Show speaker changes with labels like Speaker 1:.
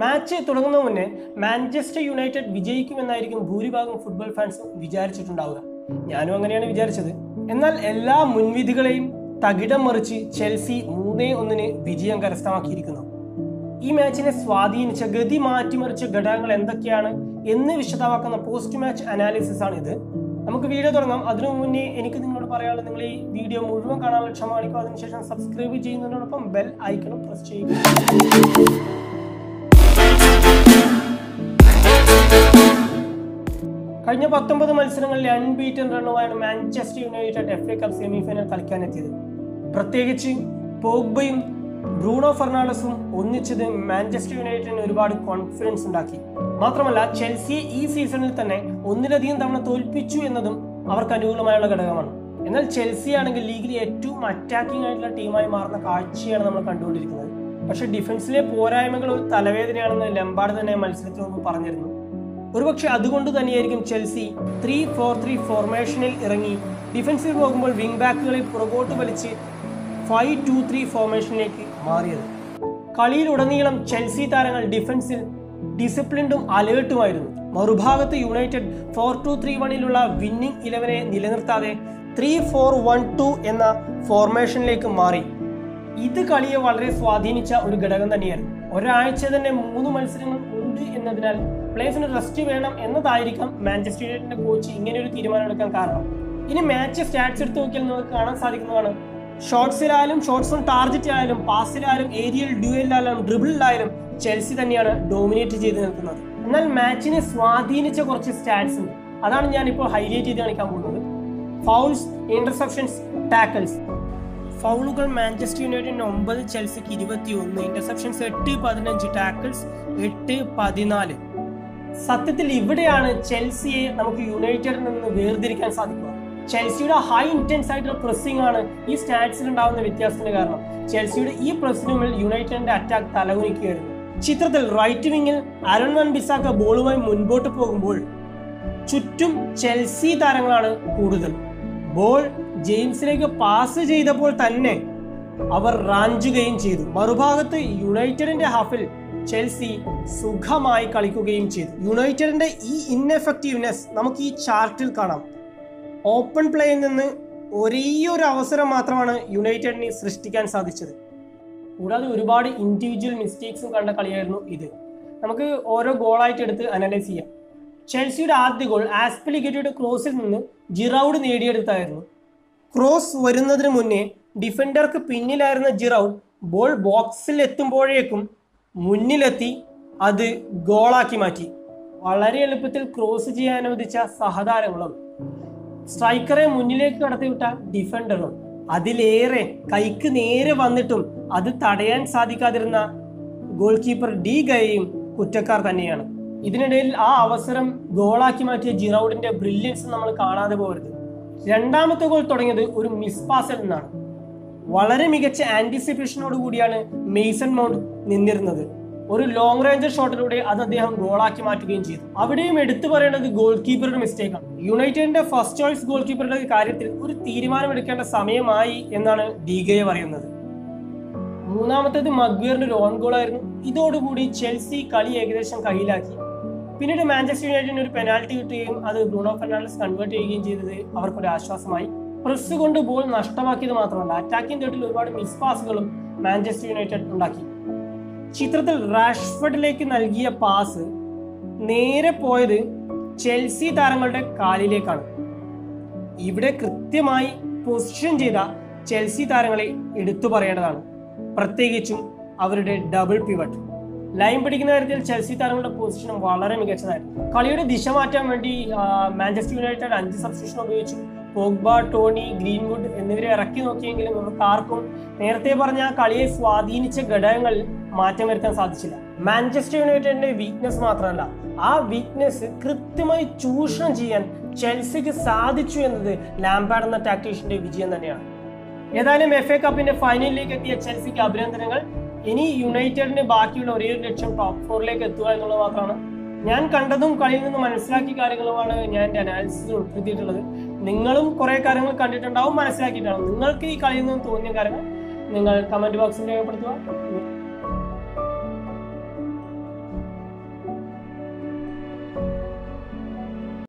Speaker 1: match തുടങ്ങുന്നതിന് മുന്നേ Manchester United വിജയിക്കുമെന്നായിരിക്കും ഭൂരിഭാഗം ഫുട്ബോൾ ഫാൻസും വിചാരിച്ചിട്ടുണ്ടാവുക ഞാനും അങ്ങനെയാണ് വിചാരിച്ചത് എന്നാൽ എല്ലാ മുൻവിധികളെയും തകിടം മറിച്ച് ചെൽസി മൂന്നേ ഒന്നിന് വിജയം കരസ്ഥമാക്കിയിരിക്കുന്നു ഈ മാച്ചിനെ സ്വാധീനിച്ച ഗതി മാറ്റിമറിച്ച ഘടകങ്ങൾ എന്തൊക്കെയാണ് എന്ന് വിശദമാക്കുന്ന പോസ്റ്റ് മാച്ച് അനാലിസിസ് ആണ് ഇത് നമുക്ക് വീഡിയോ തുടങ്ങാം അതിനു മുന്നേ എനിക്ക് നിങ്ങളോട് പറയാനുള്ളത് നിങ്ങൾ ഈ വീഡിയോ മുഴുവൻ കാണാനുള്ള ക്ഷമ കാണിക്കുക അതിനുശേഷം സബ്സ്ക്രൈബ് ചെയ്യുന്നതിനോടൊപ്പം ബെൽ ഐക്കണും പ്രസ് ചെയ്യുക കഴിഞ്ഞ പത്തൊമ്പത് മത്സരങ്ങളിൽ അൺബീറ്റൻ റണ്ണുമായാണ് Manchester United F A cup semi final കളിക്കാനെത്തിയത് പ്രത്യേകിച്ച് പോഗ്ബയും ബ്രൂണോ ഫെർണാണ്ടസും ഒന്നിച്ചത് മാഞ്ചസ്റ്റർ യുണൈറ്റഡിന് ഒരുപാട് കോൺഫിഡൻസ് ഉണ്ടാക്കി മാത്രമല്ല ചെൽസിയെ ഈ സീസണിൽ തന്നെ ഒന്നിലധികം തവണ തോൽപ്പിച്ചു എന്നതും അവർക്ക് അനുകൂലമായുള്ള ഘടകമാണ് എന്നാൽ ചെൽസി ആണെങ്കിൽ ലീഗിലെ ഏറ്റവും അറ്റാക്കിംഗ് ആയിട്ടുള്ള ടീമായി മാറുന്ന കാഴ്ചയാണ് നമ്മൾ കണ്ടുകൊണ്ടിരിക്കുന്നത് പക്ഷേ ഡിഫൻസിലെ പോരായ്മകൾ ഒരു തലവേദനയാണെന്ന് ലംബാർഡ് തന്നെ മത്സരത്തിന് മുമ്പ് പറഞ്ഞിരുന്നു ഒരുപക്ഷെ അതുകൊണ്ട് തന്നെയായിരിക്കും ചെൽസി ത്രീ ഫോർ ത്രീ ഫോർമേഷനിൽ ഇറങ്ങി ഡിഫൻസിൽ പോകുമ്പോൾ വിംഗ് ബാക്കുകളെ പുറകോട്ട് വലിച്ച് ഫൈവ് ടു ത്രീ ഫോർമേഷനിലേക്ക് മാറിയത് കളിയിലുടനീളം ചെൽസി താരങ്ങൾ ഡിഫൻസിൽ ഡിസിപ്ലിൻഡും അലേർട്ടുമായിരുന്നു മറുഭാഗത്ത് യുണൈറ്റഡ് ഫോർ ടു ത്രീ വണ്ണിലുള്ള വിന്നിംഗ് ഇലവനെ നിലനിർത്താതെ ത്രീ ഫോർ വൺ ടു എന്ന ഫോർമേഷനിലേക്ക് മാറി ഇത് കളിയെ വളരെ സ്വാധീനിച്ച ഒരു ഘടകം തന്നെയായിരുന്നു ഒരാഴ്ച തന്നെ മൂന്ന് മത്സരങ്ങൾ ഉണ്ട് എന്നതിനാൽ പ്ലേയേഴ്സിന് റെസ്റ്റ് വേണം എന്നതായിരിക്കാം മാഞ്ചസ്റ്റർ യുണൈറ്റഡിന്റെ കോച്ച് ഇങ്ങനെ ഒരു തീരുമാനം എടുക്കാൻ കാരണം ഇനി മാച്ച് സ്റ്റാറ്റ്സ് എടുത്ത് നോക്കിയാൽ നമുക്ക് കാണാൻ സാധിക്കുന്നതാണ് ഷോട്ട്സിലായാലും ഷോട്ട്സ് ഓൺ ടാർഗറ്റ് ആയാലും പാസിലായാലും ഏരിയൽ ഡ്യൂയലിലായാലും ഡ്രിബിളിലായാലും ചെൽസി തന്നെയാണ് ഡോമിനേറ്റ് ചെയ്ത് നിൽക്കുന്നത് എന്നാൽ മാച്ചിനെ സ്വാധീനിച്ച കുറച്ച് സ്റ്റാറ്റ്സ് ഉണ്ട് അതാണ് ഞാൻ ഇപ്പോൾ ഹൈലൈറ്റ് ചെയ്ത് കാണിക്കാൻ പോകുന്നത് ഫൗൾസ് ഇന്റർസെപ്ഷൻസ് ടാക്കിൾസ് ഫൗളുകൾ മാഞ്ചസ്റ്റർ യുണൈറ്റഡിന് ഒമ്പത് ചെൽസിക്ക് ഇരുപത്തി ഒന്ന് ഇന്റർസെപ്ഷൻസ് എട്ട് പതിനഞ്ച് ടാക്കിൾസ് എട്ട് പതിനാല് സത്യത്തിൽ ഇവിടെയാണ് ചെൽസിയെ നമുക്ക് യുണൈറ്റഡിൽ നിന്ന് വേർതിരിക്കാൻ സാധിക്കുക ചെൽസിയുടെ ഹൈ ഇന്റൻസ് ആയിട്ടുള്ള പ്രസ്സിംഗ് ആണ് ഈ സ്റ്റാറ്റ്സിൽ ഉണ്ടാകുന്ന വ്യത്യാസത്തിന് കാരണം ചെൽസിയുടെ ഈ പ്രസ്സിന് മുന്നിൽ യുണൈറ്റഡിന്റെ അറ്റാക്ക് തലകുനിക്കുകയായിരുന്നു ചിത്രത്തിൽ റൈറ്റ് വിങ്ങിൽ അരുൺ വൻ ബിസാക്ക ബോളുമായി മുൻപോട്ട് പോകുമ്പോൾ ചുറ്റും ചെൽസി താരങ്ങളാണ് കൂടുതൽ ബോൾ ജെയിംസിലേക്ക് പാസ് ചെയ്തപ്പോൾ തന്നെ അവർ റാഞ്ചുകയും ചെയ്തു മറുഭാഗത്ത് യുണൈറ്റഡിന്റെ ഹാഫിൽ ചെൽസി സുഖമായി കളിക്കുകയും ചെയ്തു യുണൈറ്റഡിന്റെ ഈ ഇൻഎഫക്റ്റീവ്നെസ് നമുക്ക് ഈ ചാർട്ടിൽ കാണാം ഓപ്പൺ പ്ലേയിൽ നിന്ന് ഒരേ ഒരു അവസരം മാത്രമാണ് യുണൈറ്റഡിന് സൃഷ്ടിക്കാൻ സാധിച്ചത് കൂടാതെ ഒരുപാട് ഇൻഡിവിജ്വൽ മിസ്റ്റേക്സും കണ്ട കളിയായിരുന്നു ഇത് നമുക്ക് ഓരോ ഗോളായിട്ട് എടുത്ത് അനലൈസ് ചെയ്യാം ചെൽസിയുടെ ആദ്യ ഗോൾ ആസ്പിലിഗേറ്റയുടെ ക്രോസിൽ നിന്ന് ജിറൗഡ് നേടിയെടുത്തായിരുന്നു ക്രോസ് വരുന്നതിന് മുന്നേ ഡിഫൻഡർക്ക് പിന്നിലായിരുന്ന ജിറൗഡ് ബോൾ ബോക്സിൽ എത്തുമ്പോഴേക്കും മുന്നിലെത്തി അത് ഗോളാക്കി മാറ്റി വളരെ എളുപ്പത്തിൽ ക്രോസ് ചെയ്യാൻ അനുവദിച്ച സഹതാരങ്ങളും സ്ട്രൈക്കറെ മുന്നിലേക്ക് കടത്തിവിട്ട ഡിഫൻഡറും അതിലേറെ കൈക്ക് നേരെ വന്നിട്ടും അത് തടയാൻ സാധിക്കാതിരുന്ന ഗോൾ കീപ്പർ ഡി ഗയയും കുറ്റക്കാർ തന്നെയാണ് ഇതിനിടയിൽ ആ അവസരം ഗോളാക്കി മാറ്റിയ ജിറൗഡിന്റെ ബ്രില്യൻസ് നമ്മൾ കാണാതെ പോകരുത് രണ്ടാമത്തെ ഗോൾ തുടങ്ങിയത് ഒരു മിസ് പാസിൽ നിന്നാണ് വളരെ മികച്ച ആന്റിസിപ്പേഷനോട് കൂടിയാണ് മെയ്സൺ മൗണ്ട് നിന്നിരുന്നത് ഒരു ലോങ് റേഞ്ച് ഷോട്ടിലൂടെ അത് അദ്ദേഹം ഗോളാക്കി മാറ്റുകയും ചെയ്തു അവിടെയും എടുത്തു പറയേണ്ടത് ഗോൾ കീപ്പറുടെ മിസ്റ്റേക്കാണ് യുണൈറ്റഡിന്റെ ഫസ്റ്റ് ചോയ്സ് ഗോൾ കീപ്പറുടെ കാര്യത്തിൽ ഒരു തീരുമാനമെടുക്കേണ്ട സമയമായി എന്നാണ് ഡീഗയെ പറയുന്നത് മൂന്നാമത്തേത് മഗ്വിയറിന്റെ ഒരു ഓൺ ഗോൾ ആയിരുന്നു ഇതോടുകൂടി ചെൽസി കളി ഏകദേശം കയ്യിലാക്കി പിന്നീട് മാഞ്ചസ്റ്റർ യുണൈറ്റഡിന് ഒരു പെനാൽറ്റി കിട്ടുകയും അത് ബ്രൂണോ ഫെർണാണ്ടസ് കൺവേർട്ട് ചെയ്യുകയും ചെയ്തത് അവർക്കൊരു ആശ്വാസമായി പ്രസ് കൊണ്ട് ബോൾ നഷ്ടമാക്കിയത് മാത്രമല്ല അറ്റാക്കിംഗ് തേർട്ടിൽ ഒരുപാട് മിസ് പാസുകളും മാഞ്ചസ്റ്റർ യുണൈറ്റഡ് ഉണ്ടാക്കി ചിത്രത്തിൽ റാഷ്ഫർഡിലേക്ക് നൽകിയ പാസ് നേരെ പോയത് ചെൽസി താരങ്ങളുടെ കാലിലേക്കാണ് ഇവിടെ കൃത്യമായി പൊസിഷൻ ചെയ്ത ചെൽസി താരങ്ങളെ എടുത്തു പറയേണ്ടതാണ് പ്രത്യേകിച്ചും അവരുടെ ഡബിൾ പിവട്ട് ലൈൻ പിടിക്കുന്ന കാര്യത്തിൽ ചെൽസി താരങ്ങളുടെ പൊസിഷനും വളരെ മികച്ചതായിരുന്നു കളിയുടെ ദിശ മാറ്റാൻ വേണ്ടി ആ, മാഞ്ചസ്റ്റർ യുണൈറ്റഡ് അഞ്ച് സബ്സ്റ്റിറ്റ്യൂഷൻ ഉപയോഗിച്ചു പോഗ്ബ ടോണി ഗ്രീൻവുഡ് എന്നിവരെ ഇറക്കി നോക്കിയെങ്കിലും നമുക്ക് ആർക്കും നേരത്തെ പറഞ്ഞ ആ കളിയെ സ്വാധീനിച്ച ഘടകങ്ങളിൽ മാറ്റം വരുത്താൻ സാധിച്ചില്ല മാഞ്ചസ്റ്റർ യുണൈറ്റഡിന്റെ വീക്ക്നെസ് മാത്രമല്ല ആ വീക്ക്നെസ് കൃത്യമായി ചൂഷണം ചെയ്യാൻ ചെൽസിക്ക് സാധിച്ചു എന്നത് ലാംപാഡ് എന്ന ടാക്ടീഷ്യന്റെ വിജയം തന്നെയാണ് ഏതായാലും എഫ് എ കപ്പിന്റെ ഫൈനലിലേക്ക് എത്തിയ ചെൽസിക്ക് അഭിനന്ദനങ്ങൾ ഇനി യുണൈറ്റഡിന് ബാക്കിയുള്ള ഒരേ ഒരു ലക്ഷ്യം ടോപ്പ് ഫോറിലേക്ക് എത്തുക എന്നുള്ളത് മാത്രമാണ് ഞാൻ കണ്ടതും കളിയിൽ നിന്ന് മനസ്സിലാക്കിയ കാര്യങ്ങളുമാണ് ഞാൻ എൻ്റെ അനാലിസിസിൽ ഉൾപ്പെടുത്തിയിട്ടുള്ളത് നിങ്ങളും കുറെ കാര്യങ്ങൾ കണ്ടിട്ടുണ്ടാവും മനസ്സിലാക്കിയിട്ടുണ്ടാവും നിങ്ങൾക്ക് ഈ കളിയിൽ നിന്ന് തോന്നിയ കാര്യങ്ങൾ നിങ്ങൾ കമന്റ് ബോക്സിൽ രേഖപ്പെടുത്തുക